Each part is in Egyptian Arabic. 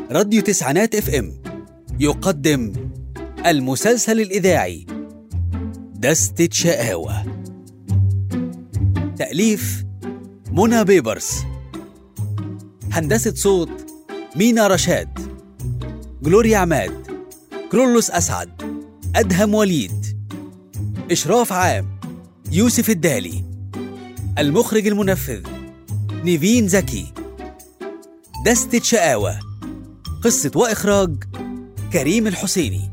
راديو تسعينات اف ام يقدم المسلسل الإذاعي دستة شقاوة تأليف منى بيبرس هندسة صوت مينا رشاد جلوريا عماد كرولوس أسعد أدهم وليد إشراف عام يوسف الدالي المخرج المنفذ نيفين زكي دستة شقاوة قصة وإخراج كريم الحسيني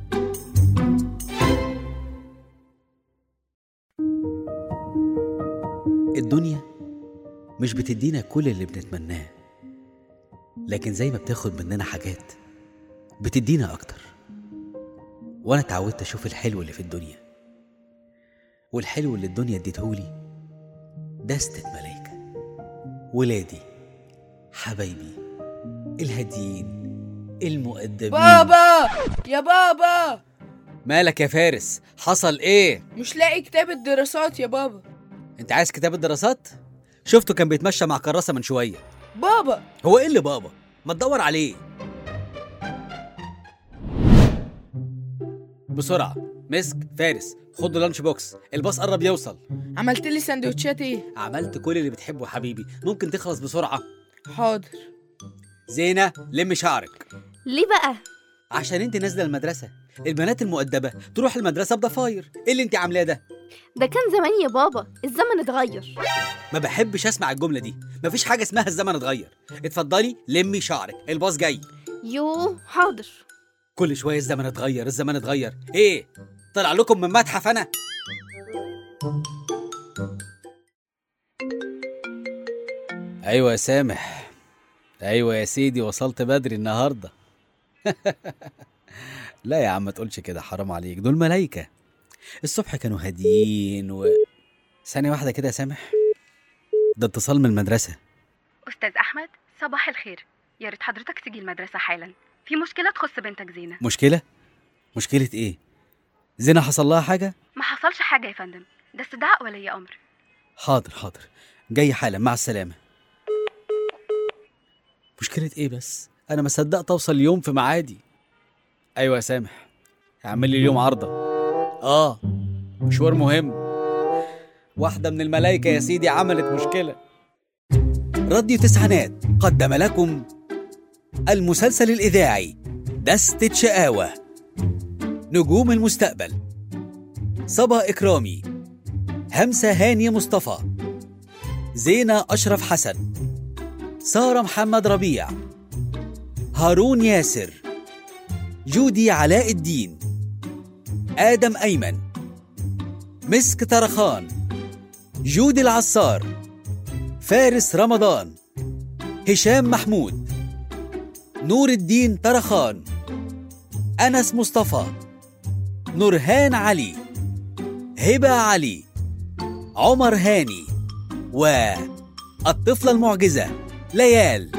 الدنيا مش بتدينا كل اللي بنتمناه لكن زي ما بتاخد مننا حاجات بتدينا أكتر وأنا اتعودت أشوف الحلو اللي في الدنيا والحلو اللي الدنيا اديتهولي دستة ملايكة ولادي حبايبي الهاديين المؤدبين بابا يا بابا مالك يا فارس حصل ايه مش لاقي كتاب الدراسات يا بابا انت عايز كتاب الدراسات شفته كان بيتمشى مع كراسه من شويه بابا هو ايه اللي بابا ما تدور عليه بسرعه مسك فارس خد اللانش بوكس الباص قرب يوصل عملت لي سندوتشات ايه عملت كل اللي بتحبه حبيبي ممكن تخلص بسرعه حاضر زينه لم شعرك ليه بقى؟ عشان انت نازله المدرسه البنات المؤدبه تروح المدرسه بضفاير ايه اللي انت عاملاه ده ده كان زمان يا بابا الزمن اتغير ما بحبش اسمع الجمله دي مفيش حاجه اسمها الزمن اتغير اتفضلي لمي شعرك الباص جاي يو حاضر كل شويه الزمن اتغير الزمن اتغير ايه طلع لكم من متحف انا ايوه يا سامح ايوه يا سيدي وصلت بدري النهارده لا يا عم ما تقولش كده حرام عليك دول ملايكه الصبح كانوا هاديين و ثانيه واحده كده يا سامح ده اتصال من المدرسه أستاذ أحمد صباح الخير يا ريت حضرتك تيجي المدرسة حالا في مشكلة تخص بنتك زينة مشكله مشكله ايه زينه حصل لها حاجه ما حصلش حاجة يا فندم ده استدعاء ولي أمر حاضر حاضر جاي حالا مع السلامة مشكلة ايه بس انا ما صدقت اوصل اليوم في ميعادي ايوه يا سامح اعمل لي اليوم عرضة اه مشوار مهم واحدة من الملايكة يا سيدي عملت مشكلة راديو تسعينات قدم لكم المسلسل الإذاعي دستة شقاوة نجوم المستقبل صبا إكرامي همسة هاني مصطفى زينة أشرف حسن سارة محمد ربيع هارون ياسر جودي علاء الدين آدم أيمن مسك طرخان جودي العصار فارس رمضان هشام محمود نور الدين طرخان أنس مصطفى نورهان علي هبة علي عمر هاني والطفلة المعجزة ليال